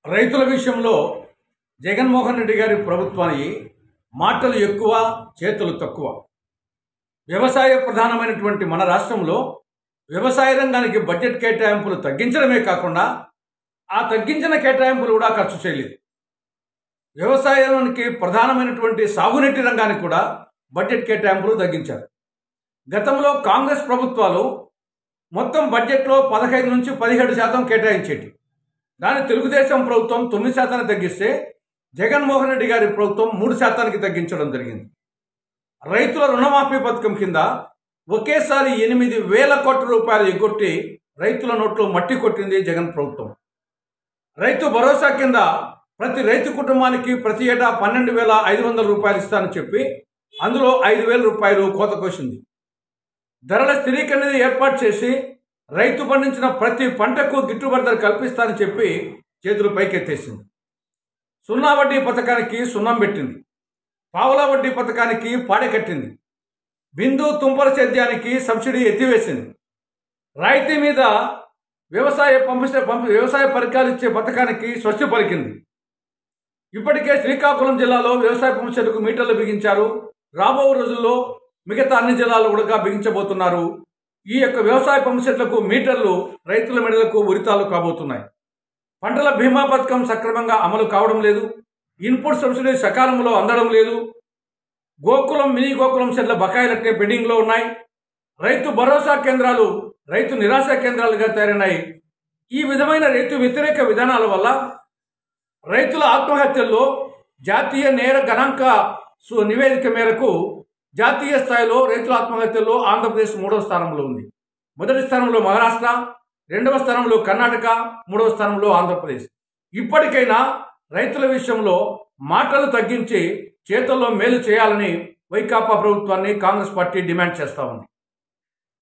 రైతుల విషయంలో జగన్మోహన్ రెడ్డి గారి ప్రభుత్వానికి మాటలు ఎక్కువ చేతులు తక్కువ వ్యవసాయ ప్రధానమైనటువంటి మన రాష్ట్రంలో వ్యవసాయ రంగానికి బడ్జెట్ కేటాయింపులు తగ్గించడమే కాకుండా ఆ తగ్గించిన కేటాయింపులు కూడా ఖర్చు చేయలేదు వ్యవసాయానికి ప్రధానమైనటువంటి సాగునీటి రంగానికి కూడా బడ్జెట్ కేటాయింపులు తగ్గించారు గతంలో కాంగ్రెస్ ప్రభుత్వాలు మొత్తం బడ్జెట్లో పదహైదు నుంచి పదిహేడు శాతం కేటాయించేటి దాన్ని తెలుగుదేశం ప్రభుత్వం తొమ్మిది శాతానికి తగ్గిస్తే జగన్మోహన్ రెడ్డి గారి ప్రభుత్వం మూడు శాతానికి తగ్గించడం జరిగింది రైతుల రుణమాఫీ పథకం కింద ఒకేసారి ఎనిమిది వేల కోట్ల రూపాయలు ఎగ్గొట్టి రైతుల నోట్లో మట్టి కొట్టింది జగన్ ప్రభుత్వం రైతు భరోసా కింద ప్రతి రైతు కుటుంబానికి ప్రతి ఏటా పన్నెండు వేల ఐదు వందల రూపాయలు ఇస్తానని చెప్పి అందులో ఐదు వేల రూపాయలు కోత కోసింది ధరల స్థిరీకరణ ఏర్పాటు చేసి రైతు పండించిన ప్రతి పంటకు గిట్టుబాటు ధర కల్పిస్తానని చెప్పి చేతులు పైకెత్తేసింది సున్నా వడ్డీ పథకానికి సున్నం పెట్టింది పావుల వడ్డీ పథకానికి పాడెకట్టింది బిందు తుంపర సేద్యానికి సబ్సిడీ ఎత్తివేసింది రాయితీ మీద వ్యవసాయ పంపిస్తే పంపి వ్యవసాయ పరికరాలు ఇచ్చే పథకానికి స్వస్తి పలికింది ఇప్పటికే శ్రీకాకుళం జిల్లాలో వ్యవసాయ పంపిణీలకు మీటర్లు బిగించారు రాబో రోజుల్లో మిగతా అన్ని జిల్లాలు కూడా బిగించబోతున్నారు ఈ యొక్క వ్యవసాయ పంపిణీలకు మీటర్లు రైతుల మెడలకు ఉరితాలు కాబోతున్నాయి పంటల బీమా పథకం సక్రమంగా అమలు కావడం లేదు ఇన్పుట్ సబ్సిడీ సకాలంలో అందడం లేదు గోకులం మినీ గోకులం సెట్ల బకాయిలట్టే పెండింగ్లో ఉన్నాయి రైతు భరోసా కేంద్రాలు రైతు నిరాశ కేంద్రాలుగా తయారైనాయి ఈ విధమైన రైతు వ్యతిరేక విధానాల వల్ల రైతుల ఆత్మహత్యల్లో జాతీయ నేర గణాంక సు- నివేదిక మేరకు జాతీయ స్థాయిలో రైతుల ఆత్మహత్యల్లో ఆంధ్రప్రదేశ్ మూడవ స్థానంలో ఉంది మొదటి స్థానంలో మహారాష్ట్ర రెండవ స్థానంలో కర్ణాటక మూడవ స్థానంలో ఆంధ్రప్రదేశ్ ఇప్పటికైనా రైతుల విషయంలో మాటలు తగ్గించి చేతుల్లో మేలు చేయాలని వైకాపా ప్రభుత్వాన్ని కాంగ్రెస్ పార్టీ డిమాండ్ చేస్తా ఉంది